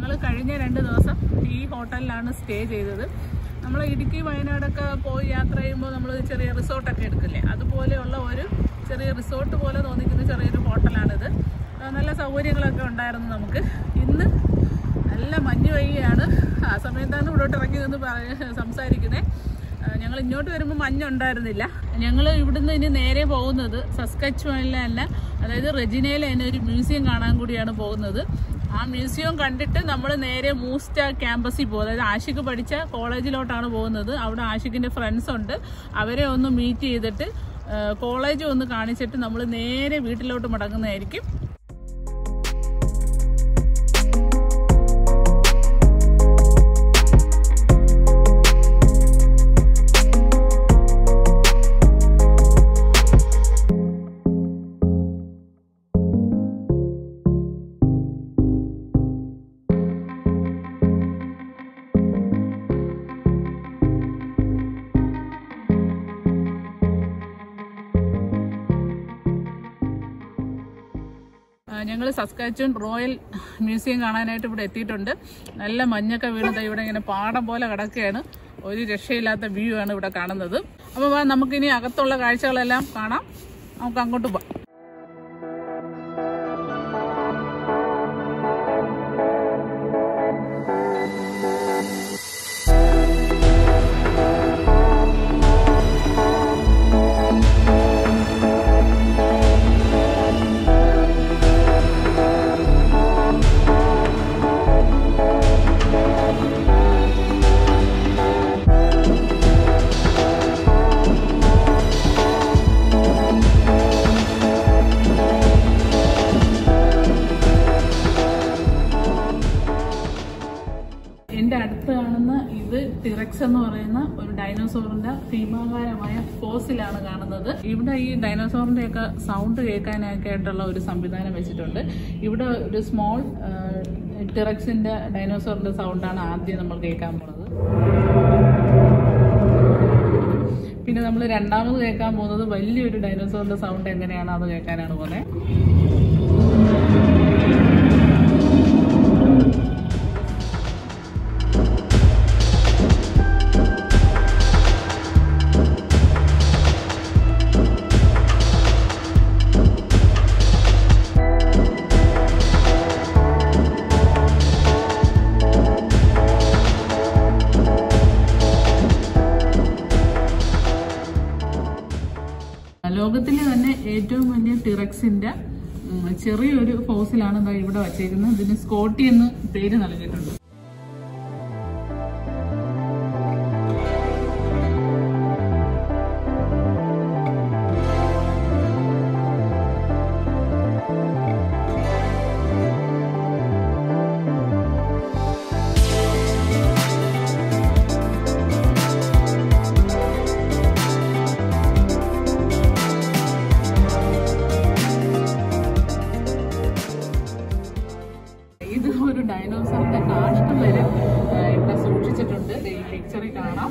ഞങ്ങൾ കഴിഞ്ഞ രണ്ട് ദിവസം ഈ ഹോട്ടലിലാണ് സ്റ്റേ ചെയ്തത് നമ്മൾ ഇടുക്കി വയനാടൊക്കെ പോയി യാത്ര ചെയ്യുമ്പോൾ നമ്മൾ ചെറിയ റിസോർട്ടൊക്കെ എടുക്കില്ലേ അതുപോലെയുള്ള ഒരു ചെറിയ റിസോർട്ട് പോലെ തോന്നിക്കുന്ന ചെറിയൊരു ഹോട്ടലാണിത് ആ, നല്ല സൗകര്യങ്ങളൊക്കെ ഉണ്ടായിരുന്നു നമുക്ക് ഇന്ന് നല്ല മഞ്ഞ് പെയ്യുകയാണ് ആ സമയത്താണ് ഇവിടോട്ട് ഇറങ്ങി നിന്ന് പറയ- സംസാരിക്കുന്നത് ഞങ്ങൾ ഇങ്ങോട്ട് വരുമ്പോൾ മഞ്ഞുണ്ടായിരുന്നില്ല ഞങ്ങൾ ഇവിടുന്ന് ഇനി നേരെ പോകുന്നത് സസ്കച്ചുവനിലെ തന്നെ അതായത് റെജിനയിലെ തന്നെ ഒരു മ്യൂസിയം കാണാൻ കൂടിയാണ് പോകുന്നത് ആ മ്യൂസിയം കണ്ടിട്ട് നമ്മൾ നേരെ മൂസ്റ്റ ക്യാമ്പസിൽ പോകും അതായത് ആഷിക്ക് പഠിച്ച കോളേജിലോട്ടാണ് പോകുന്നത് അവിടെ ആഷിക്കിൻ്റെ ഫ്രണ്ട്സ് ഉണ്ട് അവരെ ഒന്ന് മീറ്റ് ചെയ്തിട്ട് കോളേജ് ഒന്ന് കാണിച്ചിട്ട് നമ്മൾ നേരെ വീട്ടിലോട്ട് മടങ്ങുന്നതായിരിക്കും ഞങ്ങൾ സസ്കാച്ചുൻ റോയൽ മ്യൂസിയം കാണാനായിട്ട് ഇവിടെ എത്തിയിട്ടുണ്ട് നല്ല മഞ്ഞൊക്കെ വീണത് ഇവിടെ ഇങ്ങനെ പാടം പോലെ കിടക്കുകയാണ് ഒരു രക്ഷയില്ലാത്ത വ്യൂ ആണ് ഇവിടെ കാണുന്നത് അപ്പോൾ വാ നമുക്കിനി അകത്തുള്ള കാഴ്ചകളെല്ലാം കാണാം നമുക്ക് അങ്ങോട്ട് പോവാം എന്റെ അടുത്ത് കാണുന്ന ഇത് ടിറക്സ് എന്ന് പറയുന്ന ഒരു ഡൈനോസോറിന്റെ ഭീമാകാരമായ ഫോസിലാണ് കാണുന്നത് ഇവിടെ ഈ ഡൈനോസോറിന്റെ ഒക്കെ സൗണ്ട് കേൾക്കാനൊക്കെ ആയിട്ടുള്ള ഒരു സംവിധാനം വെച്ചിട്ടുണ്ട് ഇവിടെ ഒരു സ്മോൾ ടിറക്സിന്റെ ഡൈനോസോറിന്റെ സൗണ്ടാണ് ആദ്യം നമ്മൾ കേൾക്കാൻ പോകുന്നത് പിന്നെ നമ്മൾ രണ്ടാമത് കേൾക്കാൻ പോകുന്നത് വലിയൊരു ഡൈനോസോറിന്റെ സൗണ്ട് എങ്ങനെയാണ് അത് കേൾക്കാനാണ് പോകുന്നത് ലോകത്തിലെ തന്നെ ഏറ്റവും വലിയ ടിറക്സിന്റെ ഉം, ചെറിയൊരു ഫോസിലാണ് ദാ ഇവിടെ വച്ചേക്കുന്നത് ഇതിന് സ്കോട്ടി എന്ന് പേര് നൽകിയിട്ടുണ്ട് ഇത് ഒരു ഡൈനോസറിന്റെ കാഷ്ടം വരെ ആ, ഇവിടെ സൂക്ഷിച്ചിട്ടുണ്ട് ദേ ഈ പിക്ചറിൽ കാണാം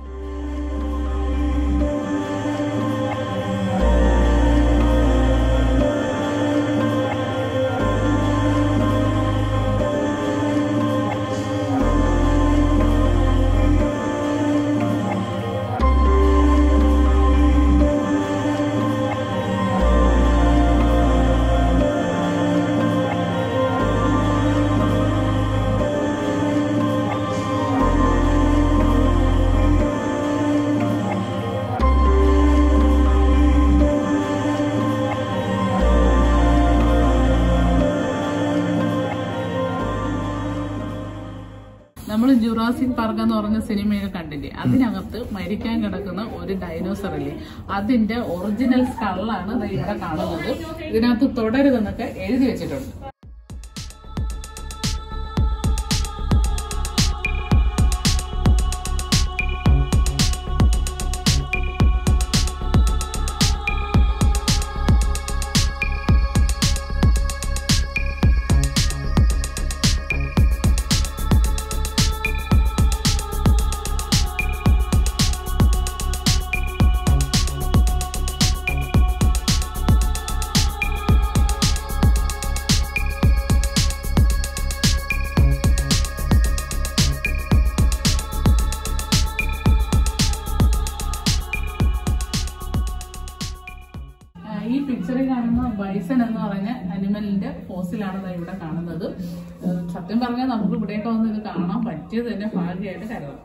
നമ്മൾ ജുറാസിക് പാർക്ക് എന്ന് പറഞ്ഞ സിനിമയൊക്കെ കണ്ടില്ലേ അതിനകത്ത് മരിക്കാൻ കിടക്കുന്ന ഒരു ഡൈനോസർ ഇല്ലേ അതിന്റെ ഒറിജിനൽ സ്കളാണ് ദാ ഇവിടെ കാണുന്നത് ഇതിനകത്ത് തുടരുതെന്നൊക്കെ എഴുതി വെച്ചിട്ടുണ്ട് ബോക്സിലാണ് ദാ ഇവിടെ കാണുന്നത് ഏഹ് സത്യം പറഞ്ഞാൽ നമുക്ക് ഇവിടെയൊക്കെ വന്ന് ഇത് കാണാൻ പറ്റിയത് തന്നെ ഭാഗ്യമായിട്ട് കരുതാം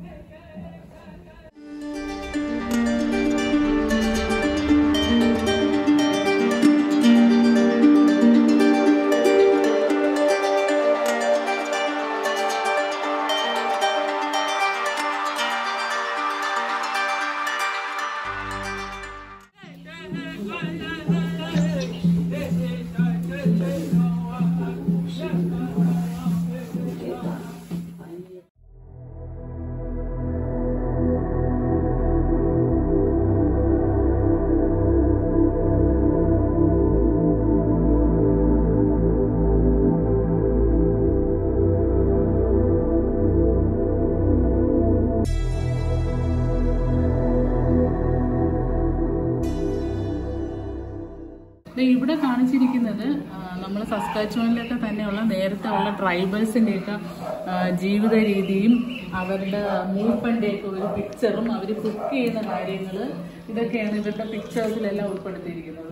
ദേ ഇവിടെ കാണിച്ചിരിക്കുന്നത് നമ്മൾ സസ്കാച്ചുവനിലൊക്കെ തന്നെയുള്ള നേരത്തെ ഉള്ള ട്രൈബൽസിൻ്റെയൊക്കെ ജീവിത രീതിയും അവരുടെ മൂവ്മെൻ്റെയൊക്കെ ഒരു പിക്ചറും അവർ കുക്ക് ചെയ്യുന്ന കാര്യങ്ങൾ ഇതൊക്കെയാണ് ഇവരുടെ പിക്ചേഴ്സിലെല്ലാം ഉൾപ്പെടുത്തിയിരിക്കുന്നത്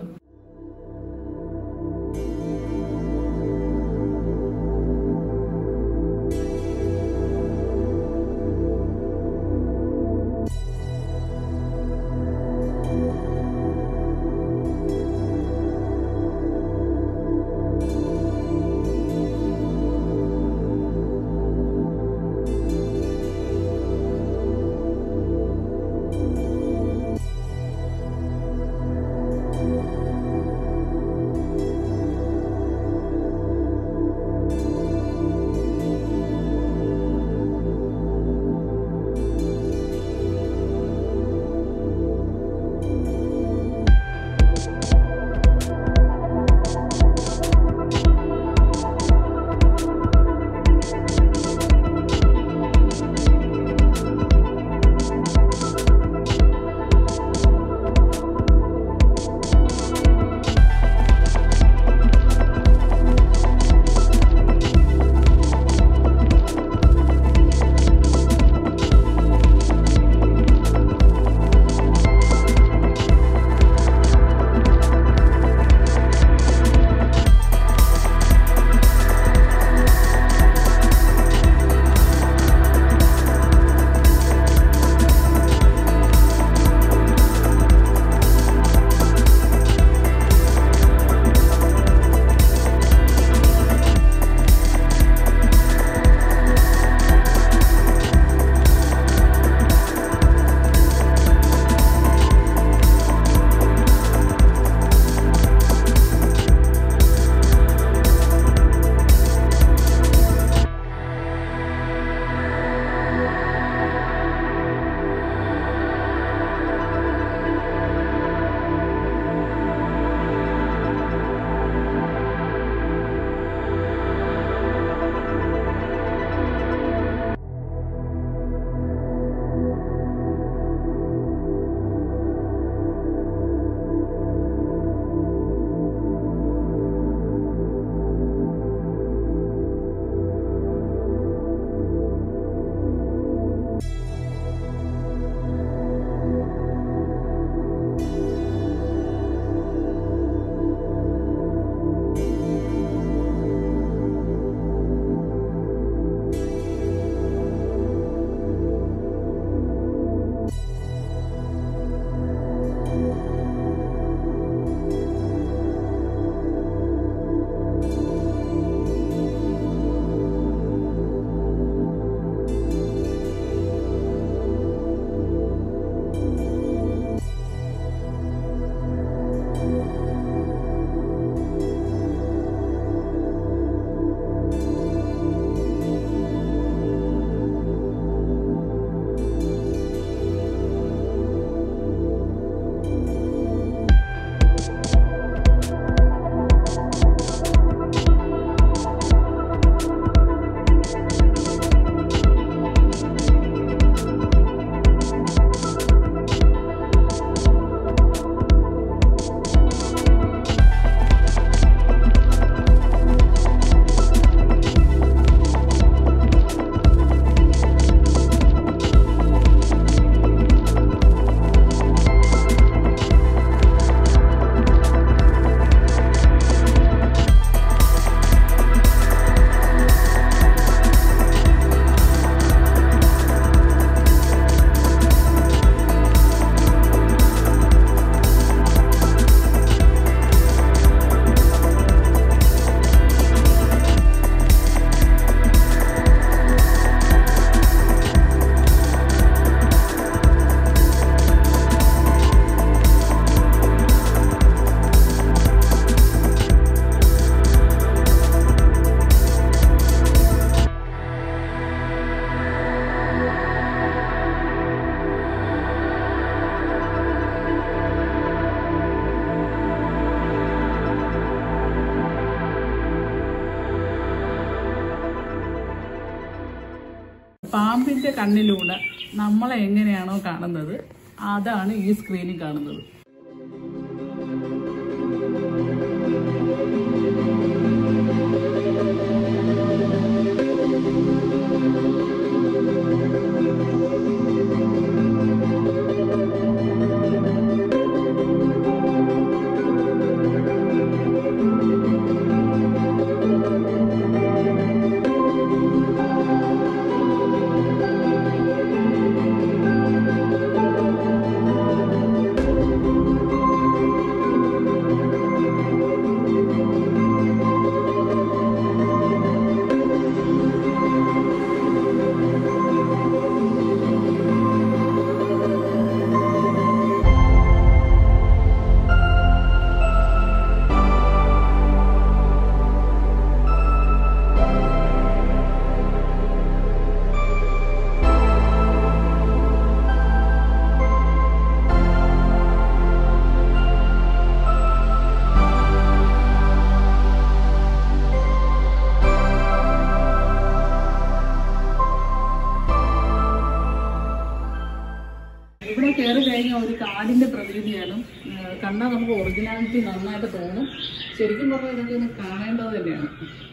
പാമ്പിന്റെ കണ്ണിലൂടെ നമ്മളെ എങ്ങനെയാണോ കാണുന്നത് അതാണ് ഈ സ്ക്രീനിൽ കാണുന്നത് ഇവിടെ കയറി കഴിഞ്ഞാൽ ഒരു കാടിന്റെ പ്രതീതിയാണ് ഏഹ് കണ്ടാൽ നമുക്ക് ഒറിജിനാലിറ്റി നന്നായിട്ട് തോന്നും ശരിക്കും പറഞ്ഞാൽ ഇതൊക്കെ ഒന്ന് കാണേണ്ടത് തന്നെയാണ്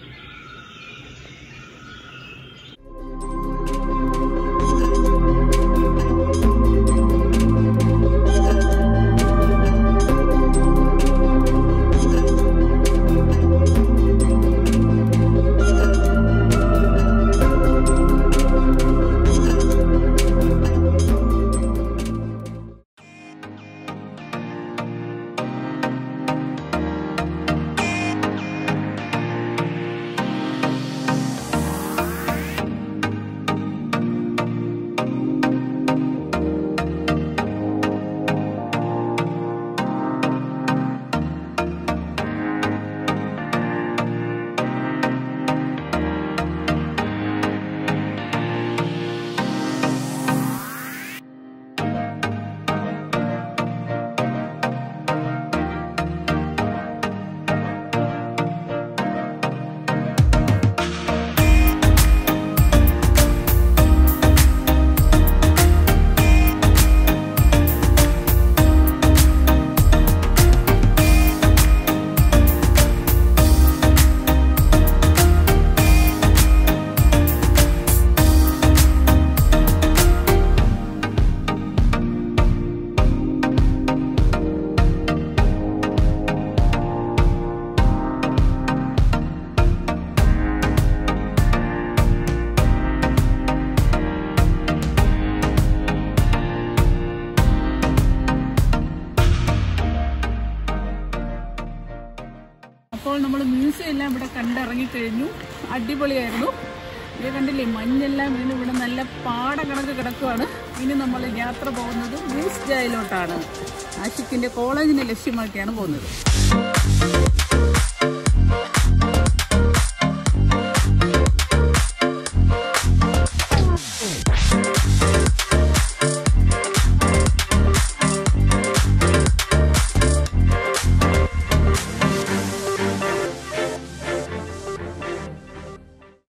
അപ്പോൾ നമ്മൾ മ്യൂസിയം എല്ലാം ഇവിടെ കണ്ടിറങ്ങിക്കഴിഞ്ഞു അടിപൊളിയായിരുന്നു ഇത് കണ്ടില്ലേ മഞ്ഞെല്ലാം വീണ് ഇവിടെ നല്ല പാട കണക്ക് കിടക്കുവാണ് ഇനി നമ്മൾ യാത്ര പോകുന്നത് മ്യൂസ് ജയിലോട്ടാണ് ആഷിക്കിന്റെ കോളേജിനെ ലക്ഷ്യമാക്കിയാണ് പോകുന്നത്